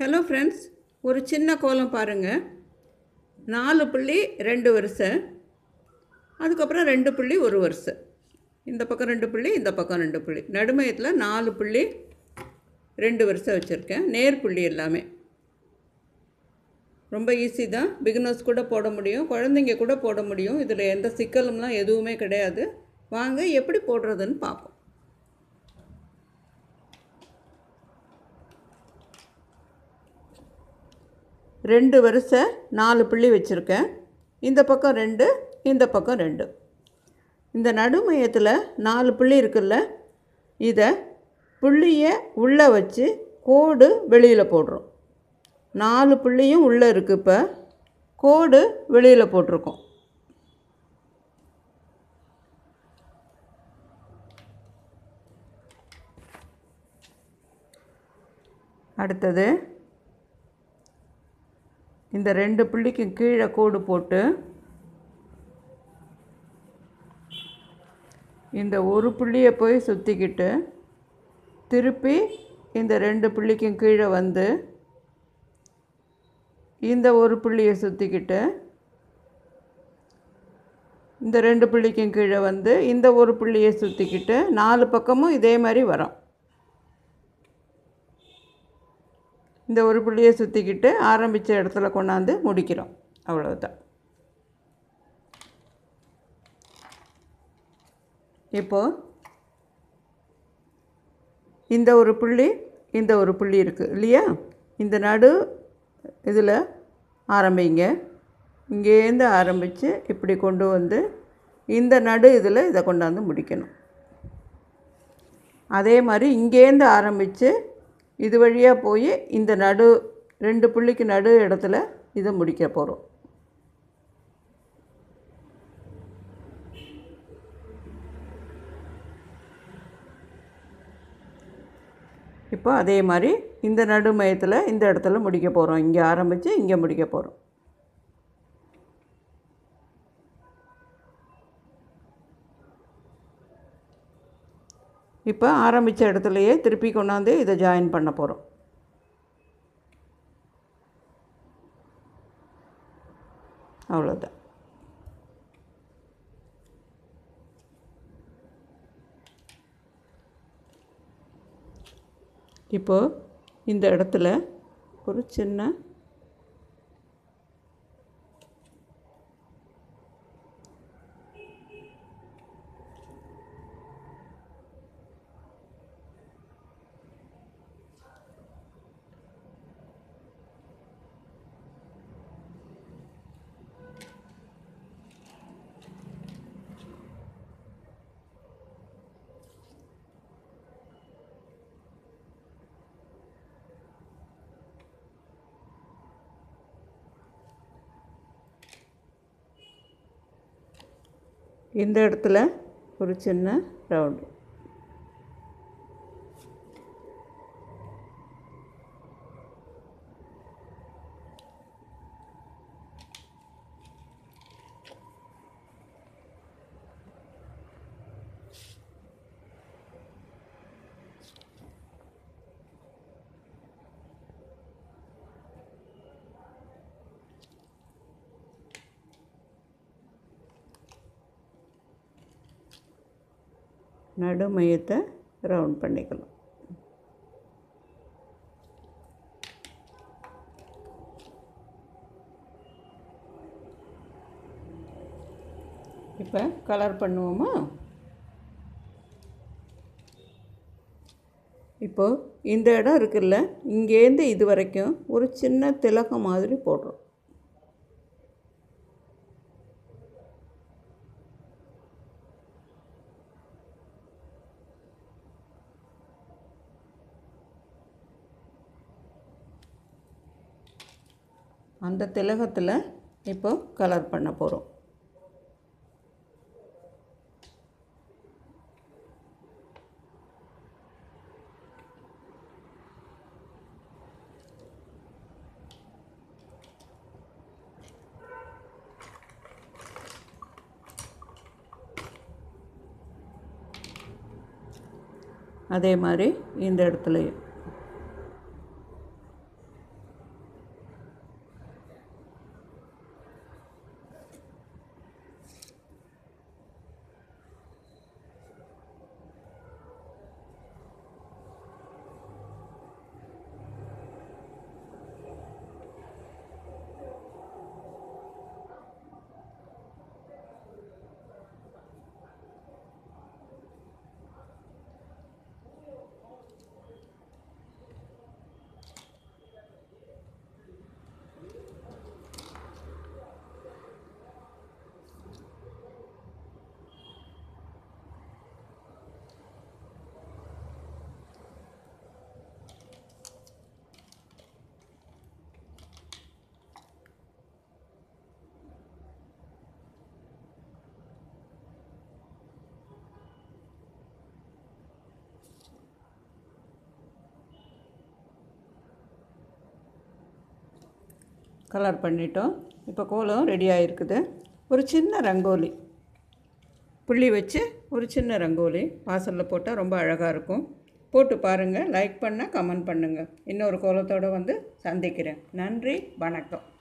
hello friends ஒரு சின்ன கோலம் பாருங்கள் நாலு புள்ளி ரெண்டு வரிசை அதுக்கப்புறம் ரெண்டு புள்ளி ஒரு வரிசை இந்த பக்கம் ரெண்டு புள்ளி இந்த பக்கம் ரெண்டு புள்ளி நடுமையத்தில் நாலு புள்ளி ரெண்டு வரிசை வச்சுருக்கேன் நேர் புள்ளி எல்லாமே ரொம்ப ஈஸி தான் பிகினர்ஸ் கூட போட முடியும் குழந்தைங்க கூட போட முடியும் இதில் எந்த சிக்கலும்லாம் எதுவுமே கிடையாது வாங்க எப்படி போடுறதுன்னு பார்ப்போம் ரெண்டு வரிசை நாலு புள்ளி வச்சுருக்கேன் இந்த பக்கம் ரெண்டு இந்த பக்கம் ரெண்டு இந்த நடுமையத்தில் நாலு புள்ளி இருக்குல்ல இதை புள்ளியை உள்ளே வச்சு கோடு வெளியில் போடுறோம் நாலு புள்ளியும் உள்ளே இருக்குது இப்போ கோடு வெளியில் போட்டிருக்கோம் அடுத்தது இந்த ரெண்டு புள்ளிக்கு கீழே கோடு போட்டு இந்த ஒரு புள்ளியை போய் சுற்றிக்கிட்டு திருப்பி இந்த ரெண்டு புள்ளிக்கும் கீழே வந்து இந்த ஒரு புள்ளியை சுற்றிக்கிட்டு இந்த ரெண்டு புள்ளிக்கும் கீழே வந்து இந்த ஒரு புள்ளியை சுற்றிக்கிட்டு நாலு பக்கமும் இதே மாதிரி வரும் இந்த ஒரு புள்ளியை சுற்றிக்கிட்டு ஆரம்பித்த இடத்துல கொண்டாந்து முடிக்கிறோம் அவ்வளவுதான் இப்போது இந்த ஒரு புள்ளி இந்த ஒரு புள்ளி இருக்குது இல்லையா இந்த நடு இதில் ஆரம்பிங்க இங்கேருந்து ஆரம்பித்து இப்படி கொண்டு வந்து இந்த நடு இதில் இதை கொண்டாந்து முடிக்கணும் அதே மாதிரி இங்கேருந்து ஆரம்பித்து இது வழியாக போய் இந்த நடு ரெண்டு புள்ளிக்கு நடு இடத்துல இதை முடிக்க போகிறோம் இப்போ அதே மாதிரி இந்த நடு மையத்தில் இந்த இடத்துல முடிக்க போகிறோம் இங்கே ஆரம்பித்து இங்கே முடிக்க போகிறோம் இப்போ ஆரம்பித்த இடத்துலையே திருப்பி கொண்டாந்து இதை ஜாயின் பண்ண போகிறோம் அவ்வளோதான் இப்போது இந்த இடத்துல ஒரு சின்ன இந்த இடத்துல ஒரு சின்ன ரவுண்டு நடு மையத்தை ரவுண்ட் பண்ணிக்கலாம் இப்போ கலர் பண்ணுவோமா இப்போது இந்த இடம் இருக்குல்ல இங்கேருந்து இது வரைக்கும் ஒரு சின்ன திலகம் மாதிரி போடுறோம் அந்த திலகத்தில் இப்போ கலர் பண்ண போகிறோம் அதே மாதிரி இந்த இடத்துலையும் கலர் பண்ணிட்டோம் இப்போ கோலம் ரெடி ஆகிருக்குது ஒரு சின்ன ரங்கோலி புள்ளி வச்சு ஒரு சின்ன ரங்கோலி வாசலில் போட்டால் ரொம்ப அழகாக இருக்கும் போட்டு பாருங்கள் லைக் பண்ண கமெண்ட் பண்ணுங்கள் இன்னொரு கோலத்தோடு வந்து சந்திக்கிறேன் நன்றி வணக்கம்